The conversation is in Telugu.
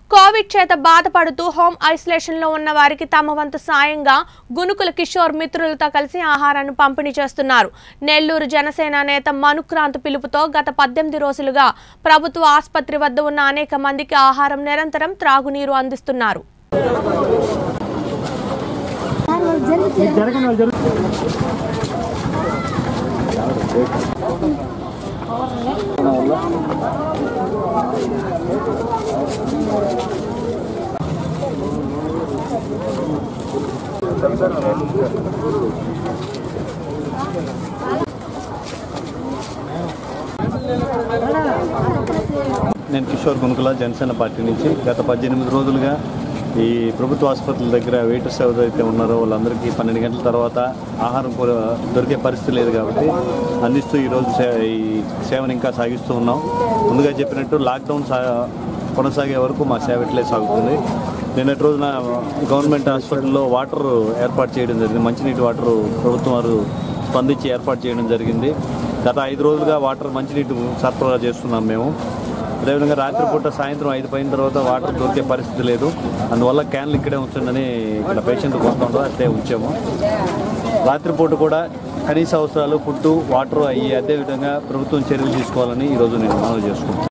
కోవిడ్ చేత బాధపడుతూ హోమ్ ఐసోలేషన్ లో ఉన్న వారికి తమ వంతు సాయంగా గునుకుల కిషోర్ మిత్రులతో కలిసి ఆహారాన్ని పంపిణీ చేస్తున్నారు నెల్లూరు జనసేన నేత మనుక్రాంత్ పిలుపుతో గత పద్దెనిమిది రోజులుగా ప్రభుత్వ ఆసుపత్రి వద్ద ఉన్న అనేక మందికి ఆహారం నిరంతరం త్రాగునీరు అందిస్తున్నారు నేను కిషోర్ గునుకుల జనసేన పార్టీ నుంచి గత పద్దెనిమిది రోజులుగా ఈ ప్రభుత్వ ఆసుపత్రుల దగ్గర వెయిటర్స్ ఎవరైతే ఉన్నారో వాళ్ళందరికీ పన్నెండు గంటల తర్వాత ఆహారం కూడా దొరికే పరిస్థితి లేదు కాబట్టి అందిస్తూ ఈరోజు సే ఈ సేవను ఇంకా సాగిస్తూ ఉన్నాం ముందుగా చెప్పినట్టు లాక్డౌన్ సా కొనసాగే వరకు మా సేవ ఇట్లే సాగుతుంది నిన్నటి రోజున గవర్నమెంట్ హాస్పిటల్లో వాటర్ ఏర్పాటు చేయడం జరిగింది మంచినీటి వాటర్ ప్రభుత్వం వారు స్పందించి ఏర్పాటు చేయడం జరిగింది గత ఐదు రోజులుగా వాటర్ మంచినీటి సరఫరా చేస్తున్నాం మేము అదేవిధంగా రాత్రిపూట సాయంత్రం ఐదు పైన తర్వాత వాటర్ దొరికే పరిస్థితి లేదు అందువల్ల క్యాన్లు ఇక్కడే ఉంచండి ఇక్కడ పేషెంట్ వస్తుంటారు అట్లే ఉంచాము రాత్రిపూట కూడా కనీస అవసరాలు ఫుడ్ వాటర్ అయ్యి అదేవిధంగా ప్రభుత్వం చర్యలు తీసుకోవాలని ఈరోజు నేను మనవి చేసుకుంటాను